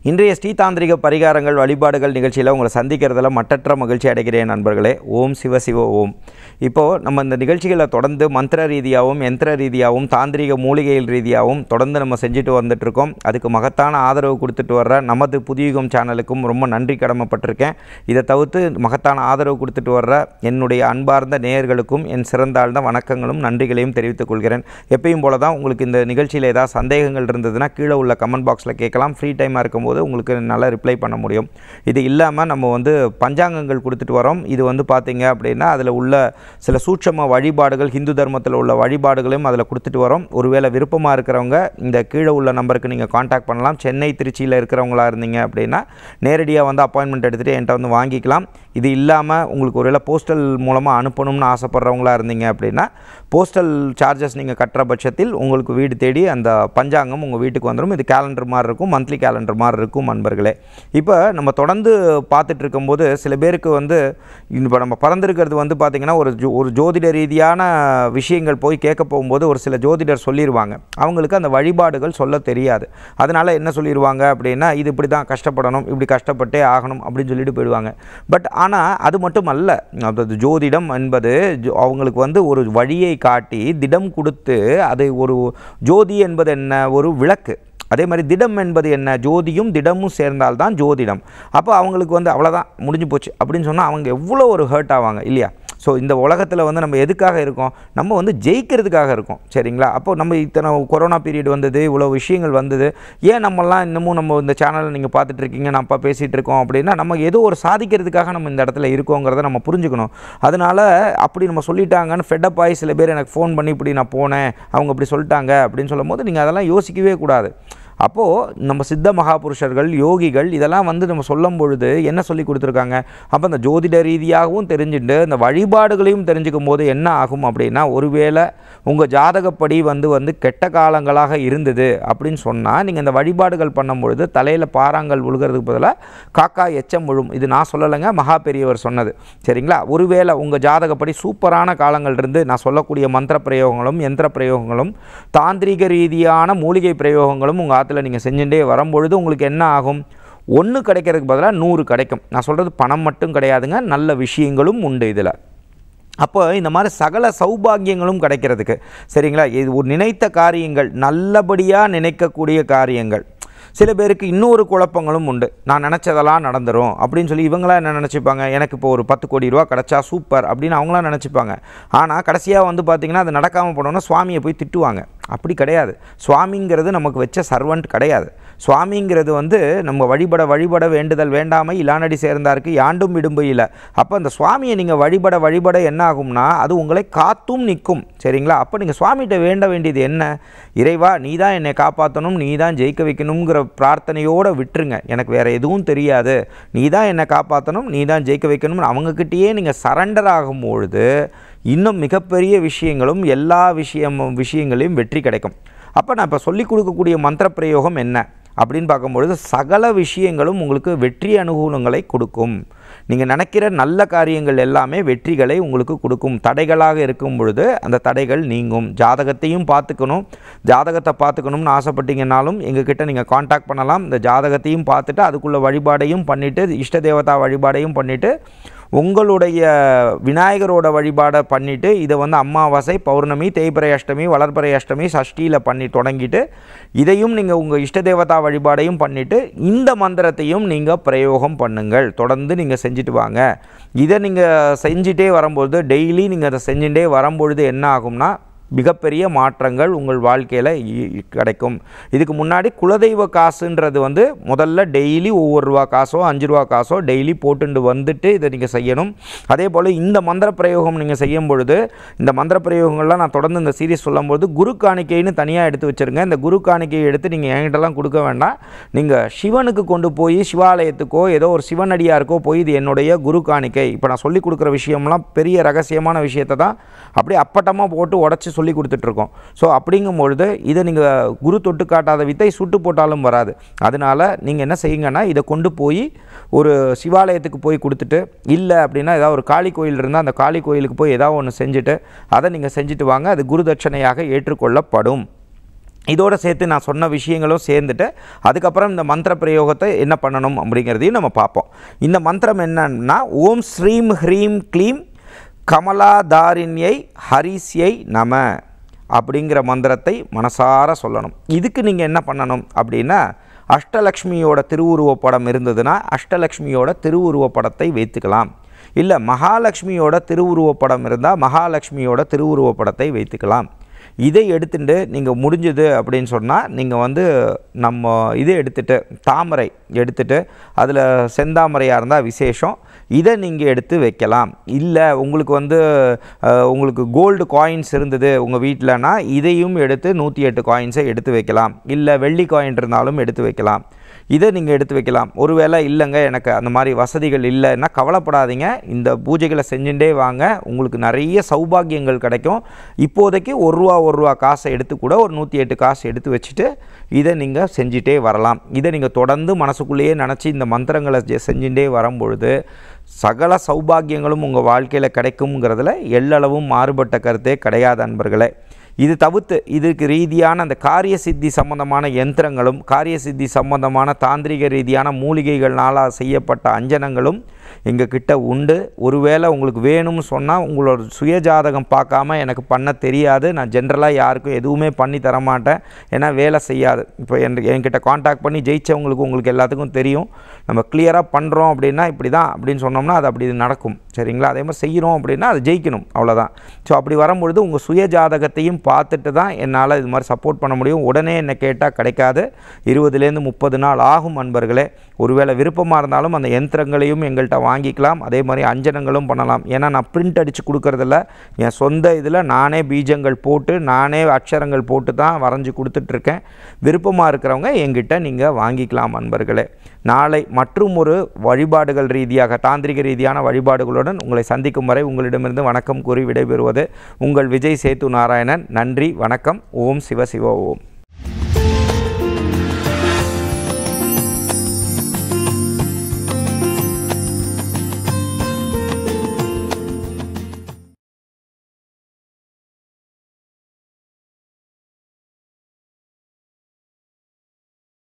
இன்றைய ஸ்ரீதாந்திரிக பரிகாரங்கள் வழிபாடுகள் நிகழ்ச்சியில் உங்களை சந்திக்கிறதுல மட்டற்ற மகிழ்ச்சி அடைகிறேன் நண்பர்களே ஓம் சிவ சிவ ஓம் இப்போது நம்ம இந்த நிகழ்ச்சிகளை தொடர்ந்து மந்திர ரீதியாகவும் யந்திர ரீதியாகவும் தாந்திரிக மூலிகைகள் ரீதியாகவும் தொடர்ந்து நம்ம செஞ்சுட்டு வந்துட்டுருக்கோம் அதுக்கு மகத்தான ஆதரவு கொடுத்துட்டு வர்ற நமது புதியுகம் சேனலுக்கும் ரொம்ப நன்றி கடமைப்பட்டிருக்கேன் இதை தவிர்த்து மகத்தான ஆதரவு கொடுத்துட்டு வர்ற என்னுடைய அன்பார்ந்த நேயர்களுக்கும் என் சிறந்தாழ்ந்த வணக்கங்களும் நன்றிகளையும் தெரிவித்துக் கொள்கிறேன் எப்பயும் போல தான் உங்களுக்கு இந்த நிகழ்ச்சியில் ஏதாவது சந்தேகங்கள் இருந்ததுன்னா கீழே உள்ள கமெண்ட் பாக்ஸில் கேட்கலாம் ஃப்ரீ டைமாக இருக்கும்போது உங்களுக்கு நல்லா ரிப்ளை பண்ண முடியும் இது இல்லாமல் நம்ம வந்து பஞ்சாங்கங்கள் கொடுத்துட்டு வரோம் இது வந்து பார்த்தீங்க அப்படின்னா அதில் உள்ள சில சூட்சம வழிபாடுகள் ஹிந்து தர்மத்தில் உள்ள வழிபாடுகளையும் அதில் கொடுத்துட்டு வரோம் ஒருவேளை விருப்பமாக இருக்கிறவங்க இந்த கீழே உள்ள நம்பருக்கு நீங்கள் காண்டாக்ட் பண்ணலாம் சென்னை திருச்சியில் இருக்கிறவங்களா இருந்தீங்க அப்படின்னா நேரடியாக வந்து அப்பாயின்மெண்ட் எடுத்துகிட்டு என்கிட்ட வந்து வாங்கிக்கலாம் இது இல்லாமல் உங்களுக்கு ஒருவேளை போஸ்டல் மூலமாக அனுப்பணும்னு ஆசைப்பட்றவங்களா இருந்தீங்க அப்படின்னா போஸ்டல் சார்ஜஸ் நீங்கள் கட்டுற பட்சத்தில் உங்களுக்கு வீடு தேடி அந்த பஞ்சாங்கம் உங்கள் வீட்டுக்கு வந்துடும் இது கேலண்டர் மாதிரி இருக்கும் மந்த்லி கேலண்டர் மாதிரி இருக்கும் நண்பர்களே இப்போ நம்ம தொடர்ந்து பார்த்துட்டு இருக்கும்போது சில பேருக்கு வந்து இப்போ நம்ம பறந்துருக்கிறது வந்து பார்த்திங்கன்னா ஒரு ஜோ ஒரு ஜோதிட ரீதியான விஷயங்கள் போய் கேட்க போகும்போது ஒரு சில ஜோதிடர் சொல்லிடுவாங்க அவங்களுக்கு அந்த வழிபாடுகள் சொல்ல தெரியாது அதனால் என்ன சொல்லிடுவாங்க அப்படின்னா இது இப்படி தான் கஷ்டப்படணும் இப்படி கஷ்டப்பட்டே ஆகணும் அப்படின்னு சொல்லிட்டு போயிடுவாங்க பட் ஆனால் அது மட்டும் அல்ல அதாவது ஜோதிடம் என்பது ஜோ- அவங்களுக்கு வந்து ஒரு வழியை காட்டி திடம் கொடுத்து அதை ஒரு ஜோதி என்பது என்ன ஒரு விளக்கு அதே மாதிரி திடம் என்பது என்ன ஜோதியும் திடமும் சேர்ந்தால்தான் ஜோதிடம் அப்போ அவங்களுக்கு வந்து அவ்வளோதான் முடிஞ்சு போச்சு அப்படின்னு சொன்னால் அவங்க எவ்வளோ ஒரு ஹர்ட் ஆவாங்க இல்லையா ஸோ இந்த உலகத்தில் வந்து நம்ம எதுக்காக இருக்கோம் நம்ம வந்து ஜெயிக்கிறதுக்காக இருக்கோம் சரிங்களா அப்போ நம்ம இத்தனை கொரோனா பீரியட் வந்தது இவ்வளோ விஷயங்கள் வந்தது ஏன் நம்மலாம் இன்னமும் நம்ம இந்த சேனலை நீங்கள் பார்த்துட்டு இருக்கீங்க நான் அப்போ பேசிகிட்டு இருக்கோம் அப்படின்னா நம்ம ஏதோ ஒரு சாதிக்கிறதுக்காக நம்ம இந்த இடத்துல இருக்கோங்கிறத நம்ம புரிஞ்சுக்கணும் அதனால் அப்படி நம்ம சொல்லிட்டாங்கன்னு ஃபெட்டப் ஆகி சில பேர் எனக்கு ஃபோன் பண்ணி இப்படி நான் போனேன் அவங்க இப்படி சொல்லிட்டாங்க அப்படின்னு சொல்லும்போது நீங்கள் அதெல்லாம் யோசிக்கவே கூடாது அப்போது நம்ம சித்த மகாபுருஷர்கள் யோகிகள் இதெல்லாம் வந்து நம்ம சொல்லும் பொழுது என்ன சொல்லி கொடுத்துருக்காங்க அப்போ இந்த ஜோதிட ரீதியாகவும் தெரிஞ்சுட்டு இந்த வழிபாடுகளையும் தெரிஞ்சுக்கும் போது என்ன ஆகும் அப்படின்னா ஒருவேளை உங்கள் ஜாதகப்படி வந்து வந்து கெட்ட காலங்களாக இருந்தது அப்படின்னு சொன்னால் நீங்கள் இந்த வழிபாடுகள் பண்ணும் பொழுது தலையில் பாறாங்கல் விழுகிறதுக்கு பதிலாக காக்கா எச்சம் விழும் இது நான் சொல்லலைங்க மகா பெரியவர் சொன்னது சரிங்களா ஒருவேளை உங்கள் ஜாதகப்படி சூப்பரான காலங்கள் இருந்து நான் சொல்லக்கூடிய மந்திர பிரயோகங்களும் யந்திர பிரயோகங்களும் தாந்திரிக ரீதியான மூலிகை பிரயோகங்களும் உங்கள் ஆற்றுல நீங்கள் செஞ்சுட்டே வரும்பொழுது உங்களுக்கு என்ன ஆகும் ஒன்று கிடைக்கிறதுக்கு பதிலாக நூறு கிடைக்கும் நான் சொல்கிறது பணம் மட்டும் கிடையாதுங்க நல்ல விஷயங்களும் உண்டு இதில் அப்போ இந்த மாதிரி சகல சௌபாகியங்களும் கிடைக்கிறதுக்கு சரிங்களா இது ஒரு நினைத்த காரியங்கள் நல்லபடியாக நினைக்கக்கூடிய காரியங்கள் சில பேருக்கு இன்னொரு குழப்பங்களும் உண்டு நான் நினச்சதெல்லாம் நடந்துரும் அப்படின்னு சொல்லி இவங்களாம் என்ன நினச்சிப்பாங்க எனக்கு இப்போ ஒரு பத்து கோடி ரூபா கிடச்சா சூப்பர் அப்படின்னு அவங்களாம் நினச்சிப்பாங்க ஆனால் கடைசியாக வந்து பார்த்திங்கன்னா அது நடக்காமல் போனோன்னா சுவாமியை போய் திட்டுவாங்க அப்படி கிடையாது சுவாமிங்கிறது நமக்கு வச்ச சர்வன்ட் கிடையாது சுவாமிங்கிறது வந்து நம்ம வழிபட வழிபட வேண்டுதல் வேண்டாமை இலானடி சேர்ந்தாருக்கு யாண்டும் இடும்பையில் அப்போ அந்த சுவாமியை நீங்கள் வழிபட வழிபட என்ன ஆகும்னா அது உங்களை காத்தும் நிற்கும் சரிங்களா அப்போ நீங்கள் சுவாமிகிட்ட வேண்ட வேண்டியது என்ன இறைவா நீ தான் என்னை காப்பாற்றணும் நீ தான் ஜெயிக்க வைக்கணுங்கிற பிரார்த்தனையோடு விட்டுருங்க எனக்கு வேறு எதுவும் தெரியாது நீ தான் என்னை காப்பாற்றணும் நீ தான் ஜெயிக்க வைக்கணும்னு அவங்கக்கிட்டேயே நீங்கள் சரண்டர் ஆகும் பொழுது இன்னும் மிகப்பெரிய விஷயங்களும் எல்லா விஷயமும் விஷயங்களையும் வெற்றி கிடைக்கும் அப்போ நான் இப்போ சொல்லிக் கொடுக்கக்கூடிய மந்திர பிரயோகம் என்ன அப்படின்னு பார்க்கும்பொழுது சகல விஷயங்களும் உங்களுக்கு வெற்றி அனுகூலங்களை கொடுக்கும் நீங்கள் நினைக்கிற நல்ல காரியங்கள் எல்லாமே வெற்றிகளை உங்களுக்கு கொடுக்கும் தடைகளாக இருக்கும் பொழுது அந்த தடைகள் நீங்கும் ஜாதகத்தையும் பார்த்துக்கணும் ஜாதகத்தை பார்த்துக்கணும்னு ஆசைப்பட்டீங்கன்னாலும் எங்ககிட்ட நீங்கள் காண்டாக்ட் பண்ணலாம் இந்த ஜாதகத்தையும் பார்த்துட்டு அதுக்குள்ள வழிபாடையும் பண்ணிவிட்டு இஷ்ட தேவதா வழிபாடையும் பண்ணிவிட்டு உங்களுடைய விநாயகரோட வழிபாடை பண்ணிவிட்டு இதை வந்து அமாவாசை பௌர்ணமி தேய்பிறை அஷ்டமி வளர்பிறை அஷ்டமி சஷ்டியில் பண்ணி தொடங்கிட்டு இதையும் நீங்கள் உங்கள் இஷ்ட தேவதா வழிபாடையும் பண்ணிவிட்டு இந்த மந்திரத்தையும் நீங்கள் பிரயோகம் பண்ணுங்கள் தொடர்ந்து நீங்கள் செஞ்சுட்டு வாங்க இதை நீங்கள் செஞ்சுட்டே வரும்பொழுது டெய்லி நீங்கள் அதை செஞ்சுட்டே வரும்பொழுது என்ன ஆகும்னா மிகப்பெரிய மாற்றங்கள் உங்கள் வாழ்க்கையில் இ- கிடைக்கும் இதுக்கு முன்னாடி குலதெய்வ காசுன்றது வந்து முதல்ல டெய்லி ஒவ்வொரு ரூபா காசோ அஞ்சு ரூபா காசோ டெய்லி போட்டுண்டு வந்துட்டு இதை நீங்கள் செய்யணும் அதே போல் இந்த மந்திர பிரயோகம் நீங்கள் செய்யும் பொழுது இந்த மந்திர பிரயோகங்கள்லாம் நான் தொடர்ந்து இந்த சீரியஸ் சொல்லும்போது குரு காணிக்கைன்னு தனியாக எடுத்து வச்சுருங்க இந்த குரு காணிக்கையை எடுத்து நீங்கள் என்கிட்டலாம் கொடுக்க வேண்டாம் நீங்கள் சிவனுக்கு கொண்டு போய் சிவாலயத்துக்கோ ஏதோ ஒரு சிவனடியாருக்கோ போய் இது என்னுடைய குரு காணிக்கை இப்போ நான் சொல்லி கொடுக்குற விஷயம்லாம் பெரிய ரகசியமான விஷயத்தை தான் அப்படியே அப்பட்டமாக போட்டு உடச்சி சொல்லி கொடுத்துட்ருக்கோம் ஸோ அப்படிங்கும் பொழுது இதை நீங்கள் குரு தொட்டு காட்டாத வித்தை சுட்டு போட்டாலும் வராது அதனால் நீங்கள் என்ன செய்யுங்கன்னா இதை கொண்டு போய் ஒரு சிவாலயத்துக்கு போய் கொடுத்துட்டு இல்லை அப்படின்னா ஏதாவது ஒரு காளி கோயில் இருந்தால் அந்த காளி கோயிலுக்கு போய் ஏதாவது ஒன்று செஞ்சுட்டு அதை நீங்கள் செஞ்சுட்டு வாங்க அது குரு தட்சணையாக ஏற்றுக்கொள்ளப்படும் இதோடு சேர்த்து நான் சொன்ன விஷயங்களும் சேர்ந்துட்டு அதுக்கப்புறம் இந்த மந்திர பிரயோகத்தை என்ன பண்ணணும் அப்படிங்கிறதையும் நம்ம பார்ப்போம் இந்த மந்திரம் என்னன்னா ஓம் ஸ்ரீம் ஹ்ரீம் க்ளீம் கமலாதாரிண்யை ஹரிஸ்யை நம அப்படிங்கிற மந்திரத்தை மனசார சொல்லணும் இதுக்கு நீங்கள் என்ன பண்ணணும் அப்படின்னா அஷ்டலக்ஷ்மியோட திருவுருவப் படம் இருந்ததுன்னா அஷ்டலக்ஷ்மியோட திருவுருவப் படத்தை வைத்துக்கலாம் இல்லை மகாலட்சுமியோட திருவுருவப் படம் இருந்தால் மகாலட்சுமியோட திருவுருவப் படத்தை வைத்துக்கலாம் இதை எடுத்துட்டு நீங்கள் முடிஞ்சது அப்படின்னு சொன்னால் நீங்கள் வந்து நம்ம இதை எடுத்துட்டு தாமரை எடுத்துட்டு அதில் செந்தாமரையாக இருந்தால் விசேஷம் இதை நீங்கள் எடுத்து வைக்கலாம் இல்லை உங்களுக்கு வந்து அஹ், உங்களுக்கு கோல்டு காயின்ஸ் இருந்தது உங்கள் வீட்டிலனா இதையும் எடுத்து நூற்றி எட்டு காயின்ஸை எடுத்து வைக்கலாம் இல்லை வெள்ளி காயின் இருந்தாலும் எடுத்து வைக்கலாம் இதை நீங்கள் எடுத்து வைக்கலாம் ஒருவேளை இல்லைங்க எனக்கு அந்த மாதிரி வசதிகள் இல்லைன்னா கவலைப்படாதீங்க இந்த பூஜைகளை செஞ்சுட்டே வாங்க உங்களுக்கு நிறைய சௌபாகியங்கள் கிடைக்கும் இப்போதைக்கு ஒரு ரூபா ஒரு ரூபா காசை எடுத்து கூட ஒரு நூற்றி எட்டு காசு எடுத்து வச்சுட்டு இதை நீங்கள் செஞ்சிட்டே வரலாம் இதை நீங்கள் தொடர்ந்து மனசுக்குள்ளேயே நினச்சி இந்த மந்திரங்களை செ- செஞ்சுட்டே வரும்பொழுது சகல சௌபாகியங்களும் உங்கள் வாழ்க்கையில் கிடைக்குங்கிறதுல எல்லளவும் மாறுபட்ட கருத்தே கிடையாது அன்பர்களே இது தவிர்த்து இதுக்கு ரீதியான அந்த காரிய சித்தி சம்பந்தமான யந்திரங்களும் காரிய சித்தி சம்பந்தமான தாந்திரிக ரீதியான மூலிகைகள்னால செய்யப்பட்ட அஞ்சனங்களும் எங்கள் கிட்ட உண்டு ஒருவேளை உங்களுக்கு வேணும்னு சொன்னால் உங்களோட சுயஜாதகம் பார்க்காம எனக்கு பண்ண தெரியாது நான் ஜென்ரலாக யாருக்கும் எதுவுமே பண்ணி தர மாட்டேன் ஏன்னா வேலை செய்யாது இப்போ என் என்கிட்ட காண்டாக்ட் பண்ணி ஜெயிச்சவங்களுக்கு உங்களுக்கு எல்லாத்துக்கும் தெரியும் நம்ம கிளியராக பண்ணுறோம் அப்படின்னா இப்படி தான் அப்படின்னு சொன்னோம்னா அது அப்படி நடக்கும் சரிங்களா அதே மாதிரி செய்கிறோம் அப்படின்னா அது ஜெயிக்கணும் அவ்வளோதான் ஸோ அப்படி வரும்பொழுது உங்கள் சுய ஜாதகத்தையும் பார்த்துட்டு தான் என்னால் இது மாதிரி சப்போர்ட் பண்ண முடியும் உடனே என்னை கேட்டால் கிடைக்காது இருபதுலேருந்து முப்பது நாள் ஆகும் அன்பர்களே ஒருவேளை விருப்பமாக இருந்தாலும் அந்த யந்திரங்களையும் எங்கள்கிட்ட வாங்கிக்கலாம் அதே மாதிரி அஞ்சனங்களும் பண்ணலாம் ஏன்னா நான் பிரிண்ட் அடித்து கொடுக்கறதில்ல என் சொந்த இதில் நானே பீஜங்கள் போட்டு நானே அக்ஷரங்கள் போட்டு தான் வரைஞ்சி கொடுத்துட்ருக்கேன் விருப்பமாக இருக்கிறவங்க எங்கிட்ட நீங்கள் வாங்கிக்கலாம் அன்பர்களே நாளை மற்றும் ஒரு வழிபாடுகள் ரீதியாக தாந்திரிக ரீதியான வழிபாடுகளுடன் உங்களை சந்திக்கும் வரை உங்களிடமிருந்து வணக்கம் கூறி விடைபெறுவது உங்கள் விஜய் சேத்து நாராயணன் நன்றி வணக்கம் ஓம் சிவ சிவ ஓம்